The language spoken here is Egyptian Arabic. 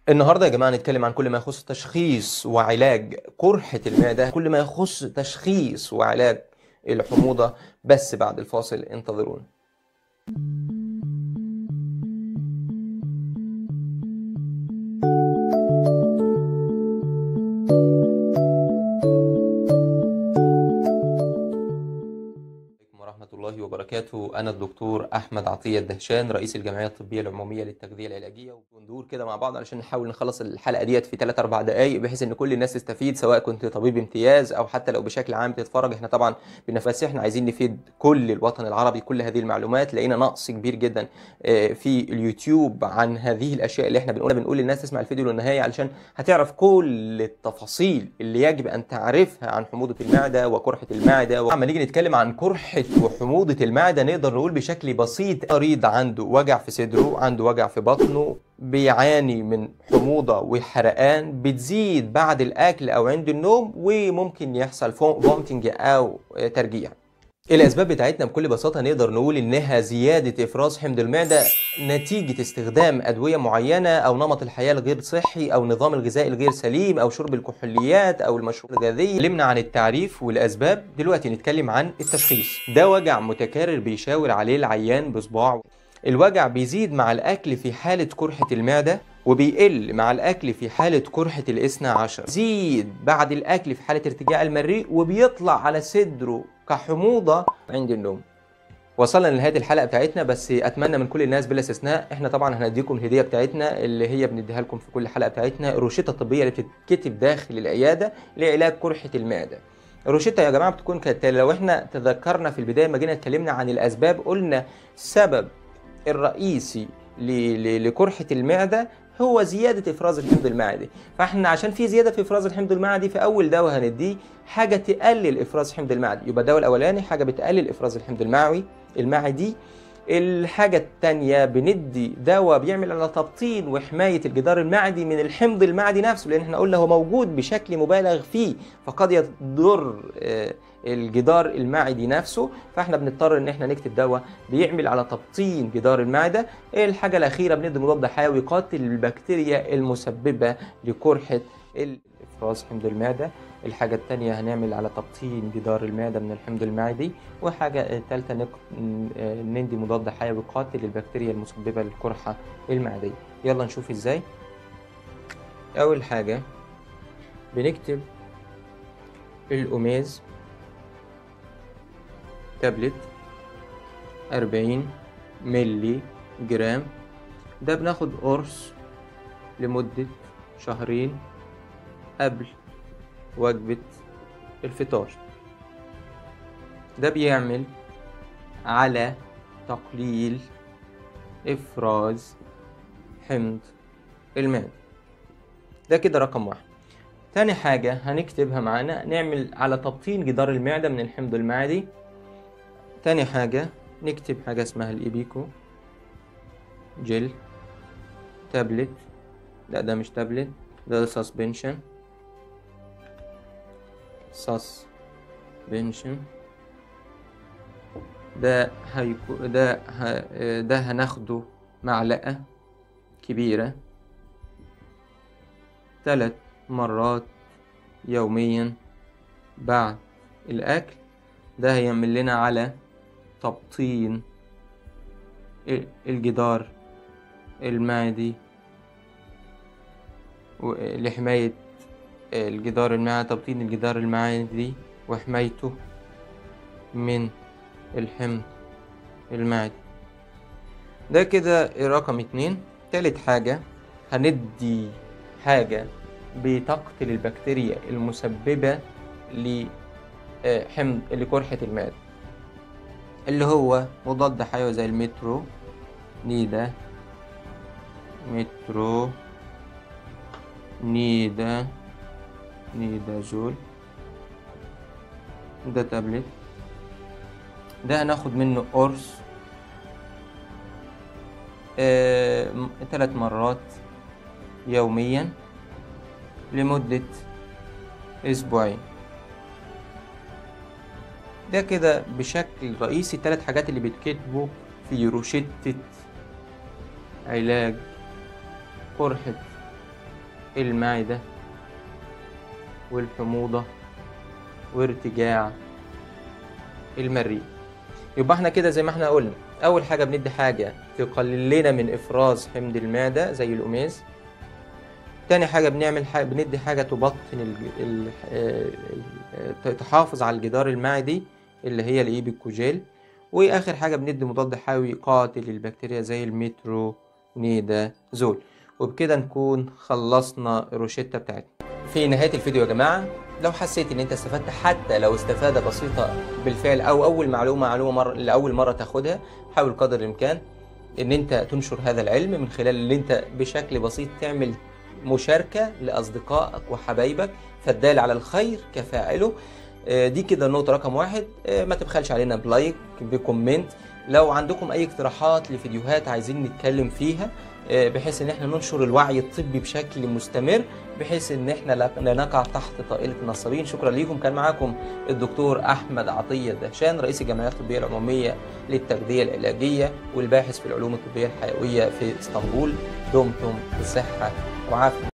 النهارده يا جماعه نتكلم عن كل ما يخص تشخيص وعلاج قرحه المعده كل ما يخص تشخيص وعلاج الحموضه بس بعد الفاصل انتظرونا عليكم ورحمة الله وبركاته أنا الدكتور أحمد عطية الدهشان رئيس الجمعية الطبية العمومية للتغذية العلاجية وندور كده مع بعض علشان نحاول نخلص الحلقة ديت في 3 4 دقايق بحيث إن كل الناس تستفيد سواء كنت طبيب امتياز أو حتى لو بشكل عام تتفرج إحنا طبعا بنفس إحنا عايزين نفيد كل الوطن العربي كل هذه المعلومات لقينا نقص كبير جدا آه، في اليوتيوب عن هذه الأشياء اللي إحنا بنقولها بنقول للناس تسمع الفيديو للنهاية علشان هتعرف كل التفاصيل اللي يجب أن تعرفها عن حموضة المعدة وقرحة المعدة وعما نيجي نتكلم عن قرحة وحموضة المعدة نقدر نقول بشكل بسيط مريض عنده وجع في صدره عنده وجع في بطنه بيعاني من حموضة وحرقان بتزيد بعد الأكل أو عند النوم وممكن يحصل فومتنج أو ترجيع الأسباب بتاعتنا بكل بساطة نقدر نقول إنها زيادة إفراز حمض المعدة نتيجة استخدام أدوية معينة أو نمط الحياة الغير صحي أو نظام الغذائي الغير سليم أو شرب الكحوليات أو المشروبات الغازية اتكلمنا عن التعريف والأسباب دلوقتي نتكلم عن التشخيص ده وجع متكرر بيشاور عليه العيان بصباعه الوجع بيزيد مع الأكل في حالة قرحة المعدة وبيقل مع الأكل في حالة قرحة الاثنى عشر زيد بعد الأكل في حالة ارتجاع المريء وبيطلع على صدره كحموضة عند النوم وصلنا لنهايه الحلقه بتاعتنا بس اتمنى من كل الناس بلا استثناء احنا طبعا هنديكم الهديه بتاعتنا اللي هي بنديها لكم في كل حلقه بتاعتنا الروشته الطبيه اللي بتتكتب داخل العياده لعلاج قرحه المعده الروشته يا جماعه بتكون كالتالي لو احنا تذكرنا في البدايه ما جينا اتكلمنا عن الاسباب قلنا السبب الرئيسي ل- ل- لقرحه المعده هو زياده افراز الحمض المعدي فاحنا عشان في زياده في افراز الحمض المعدي في اول دواء هنديه حاجه تقلل افراز حمض المعدي يبقى الدواء الاولاني حاجه بتقلل افراز الحمض المعوي المعدي الحاجة التانية بندي دواء بيعمل على تبطين وحماية الجدار المعدي من الحمض المعدي نفسه لأن احنا قلنا هو موجود بشكل مبالغ فيه فقد يضر آه، الجدار المعدي نفسه فاحنا بنضطر ان احنا نكتب دواء بيعمل على تبطين جدار المعدة الحاجة الأخيرة بندي مضاد حيوي قاتل البكتيريا المسببة لقرحة الإفراز حمض المعدة الحاجة التانية هنعمل على تبطين جدار المعدة من الحمض المعدي وحاجة تالتة نق... ن- آه، ندي مضاد حيوي قاتل للبكتيريا المسببة للقرحة المعدية يلا نشوف ازاي أول حاجة بنكتب الأوميز تابلت أربعين ملي جرام ده بناخد قرص لمدة شهرين قبل وجبة الفطار ده بيعمل على تقليل إفراز حمض المعدة ده كده رقم واحد تاني حاجة هنكتبها معانا نعمل على تبطين جدار المعدة من الحمض المعدي تاني حاجة نكتب حاجة اسمها الإيبيكو جل تابلت لا ده مش تابلت ده سسبنشن سسبنشن ده هيكو ده ه... ده هناخده معلقة كبيرة ثلاث مرات يوميا بعد الأكل ده هيعمل لنا على تبطين ال- الجدار المعدي و- لحماية الجدار المعدي تبطين الجدار المعدي وحمايته من الحمض المعدي ده كده رقم اتنين تالت حاجة هندي حاجة بتقتل البكتيريا المسببة لحمض لقرحة المعدة اللي هو مضاد حيوي زي المترو نيدا مترو نيدا نيدازول ده تابلت ده هناخد منه قرص آه م- تلات مرات يوميا لمدة أسبوعين ده كده بشكل رئيسي التلات حاجات اللي بيتكتبوا في روشتة علاج قرحة المعدة والحموضة وارتجاع المريء يبقى احنا كده زي ما احنا قلنا اول حاجة بندي حاجة تقلل لنا من افراز حمض المعدة زي الأماز تاني حاجة بنعمل حاجة بندي حاجة تبطن ال... ال... ال... تحافظ على الجدار المعدي اللي هي الايبيكوجيل واخر حاجة بندي مضاد حيوي قاتل للبكتيريا زي المترونيدازول وبكده نكون خلصنا الروشتة بتاعتنا في نهاية الفيديو يا جماعة لو حسيت ان انت استفدت حتى لو استفادة بسيطة بالفعل او اول معلومة معلومة مرة لأول مرة تاخدها حاول قدر الامكان ان انت تنشر هذا العلم من خلال اللي انت بشكل بسيط تعمل مشاركة لأصدقائك وحبايبك فالدال على الخير كفاعله دي كده النقطة رقم واحد ما تبخلش علينا بلايك بكومنت لو عندكم أي اقتراحات لفيديوهات عايزين نتكلم فيها بحيث ان احنا ننشر الوعي الطبي بشكل مستمر بحيث ان احنا لا نقع تحت طائلة النصابين شكرا ليكم كان معاكم الدكتور احمد عطية الدهشان رئيس الجمعية الطبية العمومية للتغذية العلاجية والباحث في العلوم الطبية الحيوية في اسطنبول دمتم بصحة وعافية